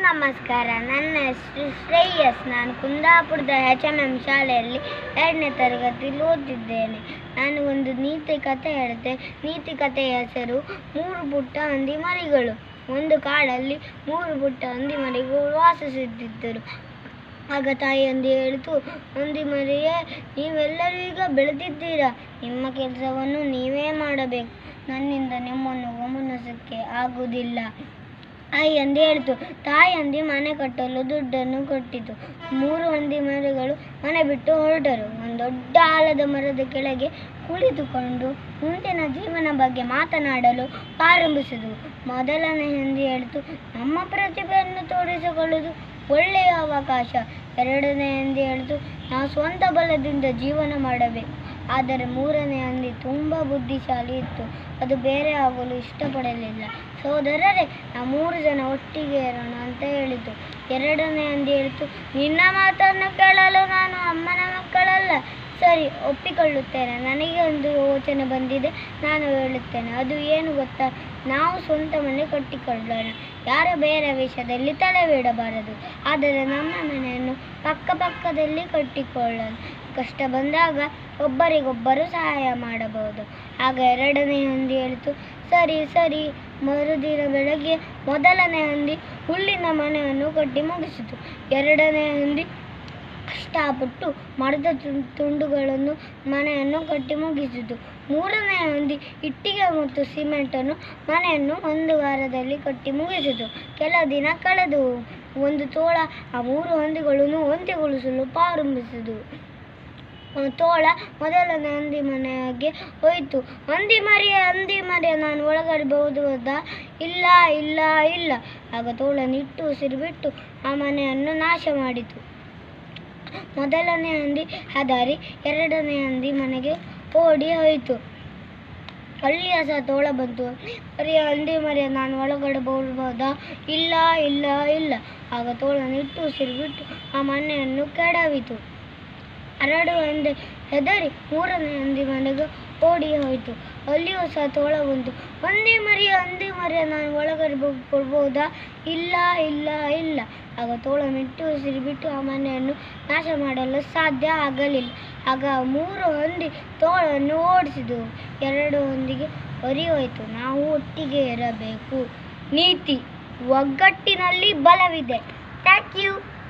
ನಮಸ್ಕಾರ ನನ್ನ ಹೆಸರು ಶ್ರೇಯಸ್ ನಾನು ಕುಂದಾಪುರದ ಎಚ್ ಎಮ್ ಎಂ ಶಾಲೆಯಲ್ಲಿ ಎರಡನೇ ತರಗತಿಯಲ್ಲಿ ಓದಿದ್ದೇನೆ ನಾನು ಒಂದು ನೀತಿ ಕಥೆ ಹೇಳ್ತೆ ನೀತಿ ಕಥೆಯ ಹೆಸರು ಮೂರು ಪುಟ್ಟ ಹಂದಿ ಮರಿಗಳು ಒಂದು ಕಾಡಲ್ಲಿ ಮೂರು ಪುಟ್ಟ ಹಂದಿ ಮರಿಗಳು ವಾಸಿಸುತ್ತಿದ್ದರು ಆಗ ತಾಯಿ ಹಂದಿ ಹೇಳಿತು ಹಂದಿ ಮರಿಯೇ ನೀವೆಲ್ಲರೂ ಈಗ ಬೆಳೆದಿದ್ದೀರಾ ನಿಮ್ಮ ಕೆಲಸವನ್ನು ನೀವೇ ಮಾಡಬೇಕು ನನ್ನಿಂದ ನಿಮ್ಮನ್ನು ಗಮನಿಸಕ್ಕೆ ಆಗುವುದಿಲ್ಲ ತಾಯಿ ಹಂದಿ ಹೇಳಿತು ತಾಯಿ ಹಂದಿ ಮನೆ ಕಟ್ಟಲು ದುಡ್ಡನ್ನು ಕೊಟ್ಟಿತು ಮೂರು ಹಂದಿ ಮರಿಗಳು ಮನೆ ಬಿಟ್ಟು ಹೊರಟರು ಒಂದು ದೊಡ್ಡ ಆಲದ ಮರದ ಕೆಳಗೆ ಕುಳಿತುಕೊಂಡು ಮುಂದಿನ ಜೀವನ ಬಗ್ಗೆ ಮಾತನಾಡಲು ಪ್ರಾರಂಭಿಸಿದವು ಮೊದಲನೇ ಹಂದಿ ಹೇಳಿತು ನಮ್ಮ ಪ್ರತಿಭೆಯನ್ನು ತೋರಿಸಿಕೊಳ್ಳುವುದು ಒಳ್ಳೆಯ ಅವಕಾಶ ಎರಡನೇ ಹಂದಿ ಹೇಳಿತು ನಾವು ಸ್ವಂತ ಬಲದಿಂದ ಜೀವನ ಮಾಡಬೇಕು ಆದರೆ ಮೂರನೇ ಹಂದಿ ತುಂಬ ಬುದ್ಧಿಶಾಲಿ ಇತ್ತು ಅದು ಬೇರೆ ಆಗಲು ಇಷ್ಟಪಡಲಿಲ್ಲ ಸೋದರರೇ ನಾವು ಮೂರು ಜನ ಒಟ್ಟಿಗೆ ಇರೋಣ ಅಂತ ಹೇಳಿತು ಎರಡನೇ ಹಂದಿ ಹೇಳಿತು ನಿನ್ನ ಮಾತನ್ನು ಕೇಳಲು ನಾನು ಅಮ್ಮನ ಮಕ್ಕಳಲ್ಲ ಸರಿ ಒಪ್ಪಿಕೊಳ್ಳುತ್ತೇನೆ ನನಗೆ ಒಂದು ಯೋಚನೆ ಬಂದಿದೆ ನಾನು ಹೇಳುತ್ತೇನೆ ಅದು ಏನು ಗೊತ್ತಾ ನಾವು ಸ್ವಂತ ಮನೆ ಕಟ್ಟಿಕೊಳ್ಳೋಣ ಯಾರ ಬೇರೆ ವಿಷಯದಲ್ಲಿ ತಲೆಬಿಡಬಾರದು ಆದರೆ ನಮ್ಮ ಮನೆಯನ್ನು ಪಕ್ಕ ಪಕ್ಕದಲ್ಲಿ ಕಟ್ಟಿಕೊಳ್ಳೋಣ ಕಷ್ಟ ಬಂದಾಗ ಒಬ್ಬರಿಗೊಬ್ಬರು ಸಹಾಯ ಮಾಡಬಹುದು ಆಗ ಎರಡನೇ ಹಂದಿ ಹೇಳಿತು ಸರಿ ಸರಿ ಮರುದಿನ ಬೆಳಗ್ಗೆ ಮೊದಲನೇ ಹಂದಿ ಹುಲ್ಲಿನ ಮನೆಯನ್ನು ಕಟ್ಟಿ ಮುಗಿಸಿತು ಎರಡನೇ ಹಂದಿ ಕಷ್ಟಪಟ್ಟು ಮರದ ತುಂ- ತುಂಡುಗಳನ್ನು ಮನೆಯನ್ನು ಕಟ್ಟಿ ಮುಗಿಸಿತು ಮೂರನೇ ಹಂದಿ ಇಟ್ಟಿಗೆ ಮತ್ತು ಸಿಮೆಂಟನ್ನು ಮನೆಯನ್ನು ಒಂದು ವಾರದಲ್ಲಿ ಕಟ್ಟಿ ಮುಗಿಸಿತು ಕೆಲ ದಿನ ಕಳೆದು ಒಂದು ತೋಳ ಆ ಮೂರು ಹಂದಿಗಳನ್ನು ಒಂತೆಗೊಳಿಸಲು ಪ್ರಾರಂಭಿಸಿದವು ಆ ತೋಳ ಮೊದಲನೇ ಹಂದಿ ಮನೆಗೆ ಹೋಯಿತು ಹಂದಿ ಮರಿಯ ಹಂದಿ ಮರಿಯ ನಾನು ಒಳಗಡೆ ಬಹುದಾ ಇಲ್ಲ ಇಲ್ಲ ಇಲ್ಲ ಆಗ ತೋಳ ನಿಟ್ಟು ಉಸಿರು ಬಿಟ್ಟು ಆ ಮನೆಯನ್ನು ನಾಶ ಮಾಡಿತು ಮೊದಲನೇ ಹಂದಿ ಹದಾರಿ ಎರಡನೇ ಹಂದಿ ಮನೆಗೆ ಓಡಿ ಹೋಯಿತು ಅಲ್ಲಿಯ ಸಹ ತೋಳ ಬಂತು ಮರಿಯ ಹಂದಿ ಮರಿಯ ನಾನು ಒಳಗಡೆ ಬಹುದಾ ಇಲ್ಲ ಇಲ್ಲ ಇಲ್ಲ ಆಗ ತೋಳ ನಿಟ್ಟು ಉಸಿರು ಬಿಟ್ಟು ಆ ಮನೆಯನ್ನು ಕೆಡವಿತು ಎರಡು ಹಂದಿ ಹೆದರಿ ಮೂರನೇ ಹಂದಿ ಮನೆಗೆ ಓಡಿ ಹೋಯಿತು ಅಲ್ಲಿಯೂ ಸಹ ತೋಳ ಬಂತು ಹಂದಿ ಮರಿಯ ಹಂದಿ ಮರಿಯ ನಾನು ಒಳಗಡೆ ಬೊ- ಕೊಡ್ಬೋದಾ ಇಲ್ಲ ಇಲ್ಲ ಇಲ್ಲ ಆಗ ತೋಳ ಮಿಟ್ಟು ಉಸಿರು ಬಿಟ್ಟು ಆ ಮನೆಯನ್ನು ನಾಶ ಮಾಡಲು ಸಾಧ್ಯ ಆಗಲಿಲ್ಲ ಆಗ ಆ ಮೂರು ಹಂದಿ ತೋಳನ್ನು ಓಡಿಸಿದವು ಎರಡು ಹಂದಿಗೆ ಹೊರಿಹೋಯಿತು ನಾವು ಒಟ್ಟಿಗೆ ಇರಬೇಕು ನೀತಿ ಒಗ್ಗಟ್ಟಿನಲ್ಲಿ ಬಲವಿದೆ ಥ್ಯಾಂಕ್ ಯು